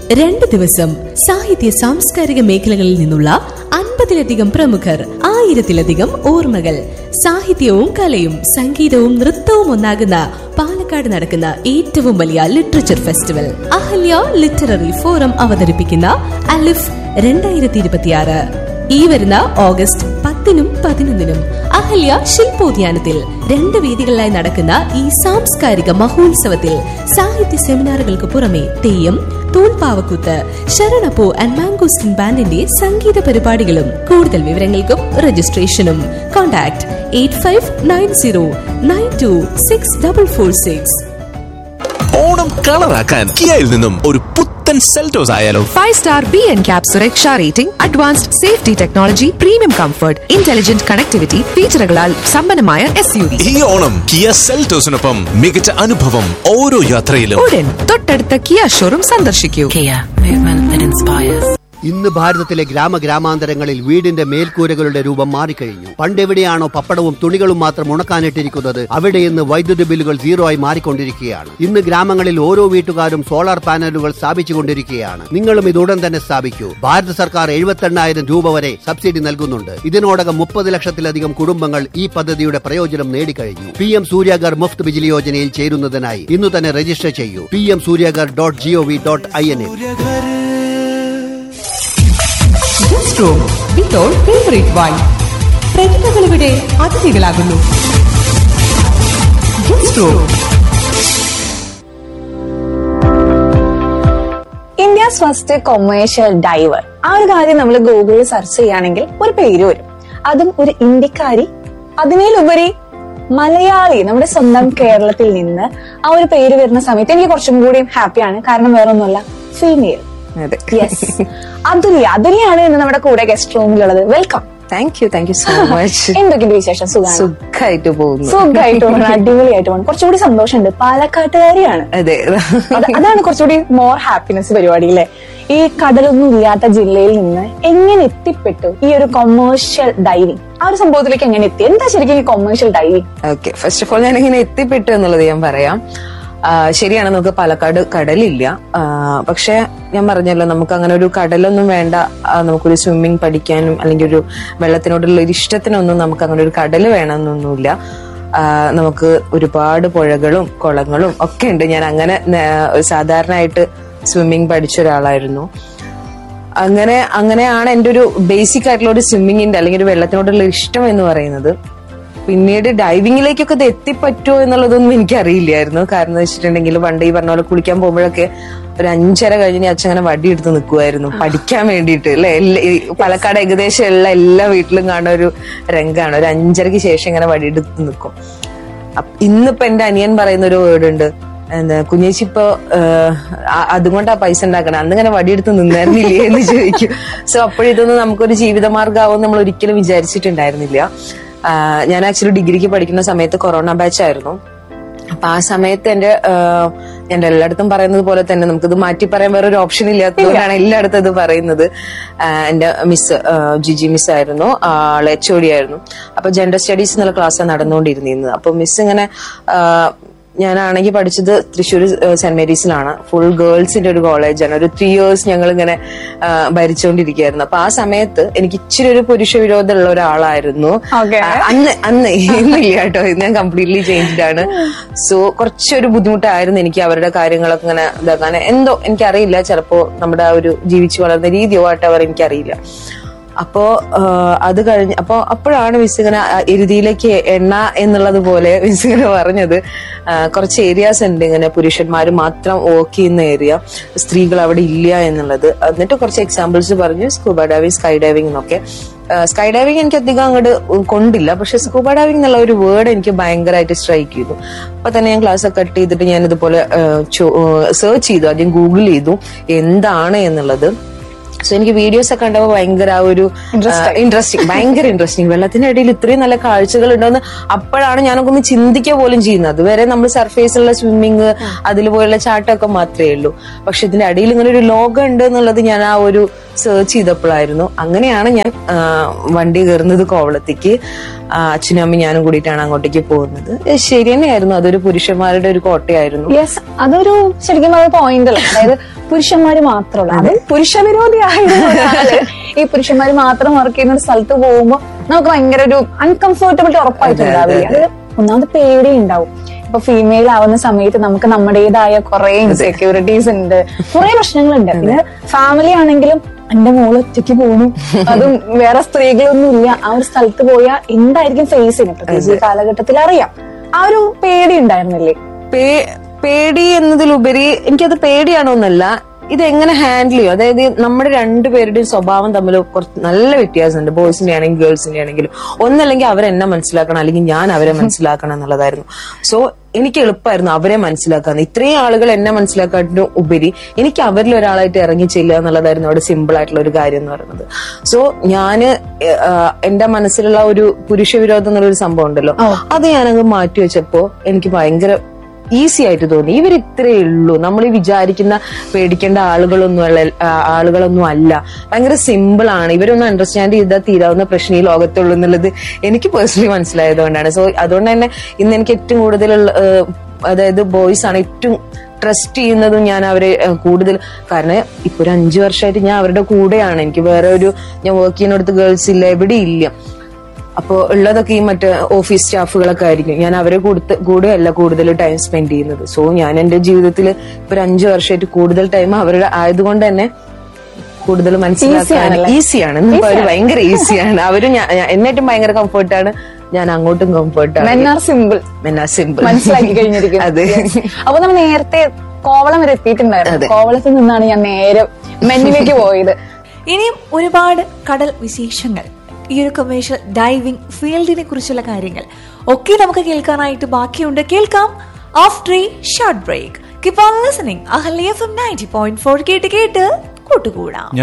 രണ്ട് ദിവസം സാഹിത്യ സാംസ്കാരിക മേഖലകളിൽ നിന്നുള്ള അൻപതിലധികം പ്രമുഖർ ആയിരത്തിലധികം ഓർമ്മകൾ സാഹിത്യവും കലയും സംഗീതവും നൃത്തവും ഒന്നാകുന്ന പാലക്കാട് നടക്കുന്ന ഏറ്റവും വലിയ literature festival Ahalya literary forum അവതരിപ്പിക്കുന്ന അലിഫ് രണ്ടായിരത്തി ഇരുപത്തിയാറ് ഈ വരുന്ന ഓഗസ്റ്റ് പത്തിനും പതിനൊന്നിനും അഹല്യ ശില്പോദ്യാനത്തിൽ രണ്ട് വേദികളിലായി നടക്കുന്ന ഈ സാംസ്കാരിക മഹോത്സവത്തിൽ സാഹിത്യ സെമിനാറുകൾക്ക് പുറമെ തെയ്യം തൂൺപാവക്കൂത്ത് ശരണപ്പൂ ആൻഡ് മാംഗോസ്റ്റിൻ ബാൻഡിന്റെ സംഗീത പരിപാടികളും കൂടുതൽ വിവരങ്ങൾക്കും രജിസ്ട്രേഷനും contact eight five nine zero nine two six double four six Onam കളറാക്കാൻ കിയയിൽ നിന്നും ഒരു പുത്തൻ സെൽറ്റോസ് ആയാലോ five star B N cap സുരക്ഷ rating advanced safety technology premium comfort intelligent connectivity ഫീച്ചറുകളാൽ സമ്പന്നമായ എസ് യു വി ഈ ഓണം കിയ സെൽറ്റോസിനൊപ്പം മികച്ച അനുഭവം ഓരോ യാത്രയിലും ഉടൻ തൊട്ടടുത്ത കിയ ഷോറൂം സന്ദർശിക്കൂ Kia, movement that inspires. ഇന്ന് ഭാരതത്തിലെ ഗ്രാമഗ്രാമാന്തരങ്ങളിൽ വീടിന്റെ മേൽക്കൂരകളുടെ രൂപം മാറിക്കഴിഞ്ഞു പണ്ടെവിടെയാണോ പപ്പടവും തുണികളും മാത്രം ഉണക്കാനിട്ടിരിക്കുന്നത് അവിടെ ഇന്ന് വൈദ്യുതി ബില്ലുകൾ സീറോ ആയി മാറിക്കൊണ്ടിരിക്കുകയാണ് ഇന്ന് ഗ്രാമങ്ങളിൽ ഓരോ വീട്ടുകാരും സോളാർ പാനലുകൾ സ്ഥാപിച്ചുകൊണ്ടിരിക്കുകയാണ് നിങ്ങളും ഇത് ഉടൻ തന്നെ സ്ഥാപിക്കൂ ഭാരത സർക്കാർ എഴുപത്തെണ്ണായിരം രൂപ വരെ സബ്സിഡി നൽകുന്നുണ്ട് ഇതിനോടകം മുപ്പത് ലക്ഷത്തിലധികം കുടുംബങ്ങൾ ഈ പദ്ധതിയുടെ പ്രയോജനം നേടിക്കഴിഞ്ഞു പി എം സൂര്യാഗർ മുഫ്ത് ബിജിലി യോജനയിൽ ചേരുന്നതിനായി ഇന്ന് തന്നെ രജിസ്റ്റർ ചെയ്യൂ P M Suryaghar dot GOV dot I N favourite വൈൻ പ്രതിഭകളിവിടെ അതിഥികളാകുന്നു guest room India's first commercial diver ആ ഒരു കാര്യം നമ്മൾ ഗൂഗിളിൽ സെർച്ച് ചെയ്യുകയാണെങ്കിൽ ഒരു പേര് വരും അതും ഒരു ഇന്ത്യക്കാരി അതിനേലുപരി മലയാളി നമ്മുടെ സ്വന്തം കേരളത്തിൽ നിന്ന് ആ ഒരു പേര് വരുന്ന സമയത്ത് എനിക്ക് കുറച്ചും കൂടി ഹാപ്പിയാണ് കാരണം വേറൊന്നുമല്ല ഫീമെയിൽ യെസ് അതുല്യ അതുല്യാണ് ഇന്ന് നമ്മുടെ കൂടെ ഗസ്റ്റ് റൂമിലുള്ളത് welcome thank you thank you so much എന്തൊക്കെയുണ്ട് വിശേഷം സുഖമാണ് സുഖമായിട്ട് പോകുന്നു സുഖമായിട്ട് പോകണം അടിപൊളിയായിട്ട് പോകണം കുറച്ചുകൂടി സന്തോഷമുണ്ട് പാലക്കാട്ടുകാരിയാണ് അതെ അത് അതാണ് കുറച്ചുകൂടി മോർ ഹാപ്പിനെസ് പരിപാടി അല്ലേ ഈ കടലൊന്നും ഇല്ലാത്ത ജില്ലയിൽ നിന്ന് എങ്ങനെ എത്തിപ്പെട്ടു ഈ ഒരു കൊമേഴ്ഷ്യൽ ഡൈവിംഗ് ആ ഒരു സംഭവത്തിലേക്ക് എങ്ങനെ എത്തി എന്താ ശരിക്കും ഈ commercial diving okay first of all ഞാൻ ഇങ്ങനെ എത്തിപ്പെട്ടു എന്നുള്ളത് ഞാൻ പറയാം ആ, ശരിയാണ് നമുക്ക് പാലക്കാട് കടലില്ല ആ, പക്ഷെ ഞാൻ പറഞ്ഞല്ലോ നമുക്ക് അങ്ങനെ ഒരു കടലൊന്നും വേണ്ട ആ, നമുക്കൊരു സ്വിമ്മിങ് പഠിക്കാനും അല്ലെങ്കിൽ ഒരു വെള്ളത്തിനോടുള്ള ഒരു ഇഷ്ടത്തിനൊന്നും നമുക്ക് അങ്ങനെ ഒരു കടല് വേണമെന്നൊന്നുമില്ല ആ, നമുക്ക് ഒരുപാട് പുഴകളും കുളങ്ങളും ഒക്കെ ഉണ്ട് ഞാൻ അങ്ങനെ നേ- സാധാരണയായിട്ട് സ്വിമ്മിങ് പഠിച്ച ഒരാളായിരുന്നു അങ്ങനെ അങ്ങനെയാണ് എൻ്റെ ഒരു ബേസിക് ആയിട്ടുള്ള ഒരു സ്വിമ്മിങ്ങിന്റെ അല്ലെങ്കിൽ ഒരു വെള്ളത്തിനോടുള്ള ഇഷ്ടം എന്ന് പറയുന്നത് പിന്നീട് ഡൈവിങ്ങിലേക്കൊക്കെ ഇത് എത്തിപ്പറ്റുമോ എന്നുള്ളതൊന്നും എനിക്ക് അറിയില്ലായിരുന്നു കാരണം എന്ന് വെച്ചിട്ടുണ്ടെങ്കിൽ പണ്ട് ഈ പറഞ്ഞ പോലെ കുളിക്കാൻ പോകുമ്പോഴൊക്കെ ഒരു അഞ്ചര കഴിഞ്ഞ് അച്ഛൻ അങ്ങനെ വടി എടുത്ത് നിൽക്കുമായിരുന്നു പഠിക്കാൻ വേണ്ടിയിട്ട് അല്ലെ ഈ പാലക്കാട് ഏകദേശം ഉള്ള എല്ലാ വീട്ടിലും കാണുന്ന ഒരു രംഗമാണ് ഒരു അഞ്ചരക്ക് ശേഷം ഇങ്ങനെ വടി എടുത്ത് നിൽക്കും അപ്പ- ഇന്നിപ്പോ എന്റെ അനിയൻ പറയുന്ന ഒരു വേർഡ് ഉണ്ട് എന്താ കുഞ്ഞേച്ചി ഇപ്പൊ അതുകൊണ്ടാ പൈസ ഉണ്ടാക്കണം അന്നിങ്ങനെ വടിയെടുത്ത് നിന്നായിരുന്നില്ലേ എന്ന് ചോദിക്കും സോ അപ്പോഴിതൊന്നും നമുക്കൊരു ജീവിതമാർഗമാവും നമ്മൾ ഒരിക്കലും വിചാരിച്ചിട്ടുണ്ടായിരുന്നില്ല ആ, ഞാൻ ആക്ച്വലി ഡിഗ്രിക്ക് പഠിക്കുന്ന സമയത്ത് കൊറോണ ബാച്ച് ആയിരുന്നു അപ്പൊ ആ സമയത്ത് എന്റെ ആഹ്, ഞാൻ എല്ലായിടത്തും പറയുന്നത് പോലെ തന്നെ നമുക്കിത് മാറ്റി പറയാൻ വേറെ ഒരു ഓപ്ഷൻ ഇല്ലാത്തതുകൊണ്ടാണ് എല്ലായിടത്തും ഇത് പറയുന്നത് ആഹ്, എന്റെ മിസ് ജിജി മിസ് ആയിരുന്നു ആള് എച്ച് ഒ ഡി ആയിരുന്നു അപ്പൊ ജെൻഡർ സ്റ്റഡീസ് എന്നുള്ള ക്ലാസ് നടന്നുകൊണ്ടിരുന്നത് അപ്പൊ മിസ് ഇങ്ങനെ ആഹ്, ഞാനാണെങ്കിൽ പഠിച്ചത് തൃശ്ശൂർ സെന്റ് മേരീസിലാണ് ഫുൾ ഗേൾസിന്റെ ഒരു കോളേജാണ് ഒരു ത്രീ ഇയേഴ്സ് ഞങ്ങൾ ഇങ്ങനെ ഭരിച്ചുകൊണ്ടിരിക്കുകയായിരുന്നു അപ്പൊ ആ സമയത്ത് എനിക്ക് ഇച്ചിരി ഒരു പുരുഷ വിരോധമുള്ള ഒരാളായിരുന്നു Okay. ആ, അന്ന് അന്ന് ഇന്നില്ല കേട്ടോ ഇത് ഞാൻ കംപ്ലീറ്റ്ലി ചേഞ്ച്ഡ് ആണ് സോ കുറച്ചൊരു ബുദ്ധിമുട്ടായിരുന്നു എനിക്ക് അവരുടെ കാര്യങ്ങളൊക്കെ ഇങ്ങനെ ഇതാക്കാൻ എന്തോ എനിക്കറിയില്ല ചിലപ്പോ നമ്മുടെ ആ ഒരു ജീവിച്ചു വളർന്ന രീതിയോ ആയിട്ടവർ എനിക്കറിയില്ല അപ്പോ ആ, അത് കഴിഞ്ഞ് അപ്പോ അപ്പോഴാണ് മിസ് ഇങ്ങനെ ആ, എരുതിയിലേക്ക് എണ്ണ എന്നുള്ളത് പോലെ മിസ് ഇങ്ങനെ പറഞ്ഞത് ആ, കുറച്ച് ഏരിയാസ് ഉണ്ട് ഇങ്ങനെ പുരുഷന്മാർ മാത്രം വർക്ക് ചെയ്യുന്ന ഏരിയ സ്ത്രീകൾ അവിടെ ഇല്ല എന്നുള്ളത് എന്നിട്ട് കുറച്ച് എക്സാമ്പിൾസ് പറഞ്ഞു സ്കൂബ ഡൈവിംഗ് സ്കൈ ഡൈവിംഗ് എന്നൊക്കെ സ്കൈ ഡൈവിംഗ് എനിക്ക് അധികം അങ്ങോട്ട് കൊണ്ടില്ല പക്ഷെ സ്കൂബ ഡൈവിംഗ് എന്നുള്ള ഒരു വേർഡ് എനിക്ക് ഭയങ്കരമായിട്ട് സ്ട്രൈക്ക് ചെയ്തു അപ്പൊ തന്നെ ഞാൻ ക്ലാസ് ഒക്കെ കട്ട് ചെയ്തിട്ട് ഞാൻ ഇതുപോലെ സെർച്ച് ചെയ്തു ആദ്യം ഗൂഗിൾ ചെയ്തു എന്താണ് എന്നുള്ളത് സോ എനിക്ക് വീഡിയോസ് ഒക്കെ കണ്ടപ്പോൾ ഭയങ്കര ആ ഒരു ഇൻട്രസ്റ്റിംഗ് ഭയങ്കര ഇൻട്രസ്റ്റിംഗ് വെള്ളത്തിന്റെ ഇടയിൽ ഇത്രയും നല്ല കാഴ്ചകൾ ഉണ്ടോന്ന് അപ്പോഴാണ് ഞാനൊക്കെ ഒന്ന് ചിന്തിക്കുക പോലും ചെയ്യുന്നത് അതുവരെ നമ്മൾ സർഫേസിലുള്ള സ്വിമ്മിങ് അതിൽ പോലുള്ള ചാട്ടമൊക്കെ മാത്രമേ ഉള്ളൂ പക്ഷെ ഇതിന്റെ അടിയിൽ ഇങ്ങനെ ഒരു ലോകം ഉണ്ട് എന്നുള്ളത് ഞാൻ ആ ഒരു സെർച്ച് ചെയ്തപ്പോഴായിരുന്നു അങ്ങനെയാണ് ഞാൻ ആ, വണ്ടി കയറുന്നത് കോവളത്തേക്ക് ആ, അച്ഛനും അമ്മയും ഞാനും കൂടിയിട്ടാണ് അങ്ങോട്ടേക്ക് പോകുന്നത് ഏ, ശരി തന്നെയായിരുന്നു അതൊരു പുരുഷന്മാരുടെ ഒരു കോട്ടയായിരുന്നു യെസ് അതൊരു ശരിക്കും അത് പോയിന്റ് അല്ല അതായത് പുരുഷന്മാര് മാത്രമുള്ള അത് പുരുഷവിരോധിയായിരുന്ന ഒരാള് ഈ പുരുഷന്മാര് മാത്രം വർക്ക് ചെയ്യുന്ന ഒരു സ്ഥലത്ത് പോകുമ്പോൾ നമുക്ക് ഭയങ്കര ഒരു അൺകംഫർട്ടബിലിറ്റി ഉറപ്പായിട്ടുണ്ടാവില്ല അത് ഒന്നാമത് പേടി ഉണ്ടാവും ഇപ്പൊ ഫീമെയിൽ ആവുന്ന സമയത്ത് നമുക്ക് നമ്മുടേതായ കുറെ ഇൻസെക്യൂരിറ്റീസ് ഉണ്ട് കുറെ പ്രശ്നങ്ങളുണ്ട് പിന്നെ ഫാമിലി ആണെങ്കിലും എന്റെ മോള് ഒറ്റയ്ക്ക് പോണു അതും വേറെ സ്ത്രീകളൊന്നും ഇല്ല ആ ഒരു സ്ഥലത്ത് പോയാൽ എന്തായിരിക്കും ഫേസ് ചെയ്യുന്നത് പ്രത്യേകിച്ച് ഈ കാലഘട്ടത്തിൽ അറിയാം ആ ഒരു പേടി ഉണ്ടായിരുന്നില്ലേ പേ- പേടി എന്നതിലുപരി എനിക്കത് പേടിയാണോന്നല്ല ഇത് എങ്ങനെ ഹാൻഡിൽ ചെയ്യും അതായത് നമ്മുടെ രണ്ടുപേരുടെയും സ്വഭാവം തമ്മിൽ കുറച്ച് നല്ല വ്യത്യാസമുണ്ട് ബോയ്സിന്റെ ആണെങ്കിലും ഗേൾസിന്റെ ആണെങ്കിലും ഒന്നല്ലെങ്കിൽ അവരെന്നെ മനസ്സിലാക്കണം അല്ലെങ്കിൽ ഞാൻ അവരെ മനസ്സിലാക്കണം എന്നുള്ളതായിരുന്നു സോ എനിക്ക് എളുപ്പമായിരുന്നു അവരെ മനസ്സിലാക്കാൻ ഇത്രയും ആളുകൾ എന്നെ മനസ്സിലാക്കാട്ടിന് ഉപരി എനിക്ക് അവരിൽ ഒരാളായിട്ട് ഇറങ്ങി ചെല്ലുക എന്നുള്ളതായിരുന്നു അവിടെ സിമ്പിൾ ആയിട്ടുള്ള ഒരു കാര്യം എന്ന് പറയുന്നത് സോ ഞാന് ഏഹ്, ആഹ്, എന്റെ മനസ്സിലുള്ള ഒരു പുരുഷവിരോധം എന്നുള്ളൊരു സംഭവം ഉണ്ടല്ലോ അത് ഞാനങ്ങ് മാറ്റി വെച്ചപ്പോ എനിക്ക് ഭയങ്കര ഈസി ആയിട്ട് തോന്നി ഇവർ ഇത്രയേ ഉള്ളൂ നമ്മൾ ഈ വിചാരിക്കുന്ന പേടിക്കേണ്ട ആളുകളൊന്നും അല്ല ആ, ആളുകളൊന്നും അല്ല ഭയങ്കര സിമ്പിൾ ആണ് ഇവരൊന്നും അണ്ടർസ്റ്റാൻഡ് ചെയ്താൽ തീരാവുന്ന പ്രശ്നം ഈ ലോകത്തുള്ളൂ എന്നുള്ളത് എനിക്ക് പേഴ്സണലി മനസ്സിലായതുകൊണ്ടാണ് സോ അതുകൊണ്ട് തന്നെ ഇന്ന് എനിക്ക് ഏറ്റവും കൂടുതലുള്ള ഏഹ്, അതായത് ബോയ്സ് ആണ് ഏറ്റവും ട്രസ്റ്റ് ചെയ്യുന്നതും ഞാൻ അവരെ ഏഹ്, കൂടുതൽ കാരണം ഇപ്പൊ ഒരു അഞ്ചു വർഷമായിട്ട് ഞാൻ അവരുടെ കൂടെയാണ് എനിക്ക് വേറെ ഒരു ഞാൻ വർക്ക് ചെയ്യുന്നിടത്ത് ഗേൾസ് ഇല്ല എവിടെ ഇല്ല അപ്പോ ഉള്ളതൊക്കെ ഈ മറ്റേ ഓഫീസ് സ്റ്റാഫുകളൊക്കെ ആയിരിക്കും ഞാൻ അവരെ കൊടുത്ത് കൂടെയല്ല കൂടുതൽ ടൈം സ്പെൻഡ് ചെയ്യുന്നത് സോ ഞാൻ എന്റെ ജീവിതത്തിൽ ഇപ്പൊ ഒരു അഞ്ചു വർഷമായിട്ട് കൂടുതൽ ടൈം അവരുടെ ആയതുകൊണ്ട് തന്നെ കൂടുതൽ മനസ്സിലാക്കാൻ ആണല്ലേ? ഈസിയാണ് അവര് ഭയങ്കര ഈസിയാണ് അവര് ഞാൻ ഞാൻ- എന്നിട്ടും ഭയങ്കര കംഫർട്ടാണ് ഞാൻ അങ്ങോട്ടും കംഫർട്ടാണ് മെൻ ആർ സിമ്പിൾ മെന്നാ സിമ്പിൾ മനസ്സിലാക്കി കഴിഞ്ഞിരിക്കുന്നു അതെ Yes. അപ്പൊ നമ്മൾ നേരത്തെ കോവളം വരെ എത്തിയിട്ടുണ്ടായിരുന്നു കോവളത്തിൽ നിന്നാണ് ഞാൻ നേരെ മെന്നിലേക്ക് പോയത് ഇനിയും ഒരുപാട് കടൽ വിശേഷങ്ങൾ ഈ ഒരു കൊമേഴ്ഷ്യൽ ഡൈവിംഗ് ഫീൽഡിനെ കുറിച്ചുള്ള കാര്യങ്ങൾ ഒക്കെ നമുക്ക് കേൾക്കാനായിട്ട് ബാക്കിയുണ്ട് കേൾക്കാം after a short break keep on listening Ahalya F M ninety point four കേട്ട് കേട്ട് കൂട്ടുകൂടാം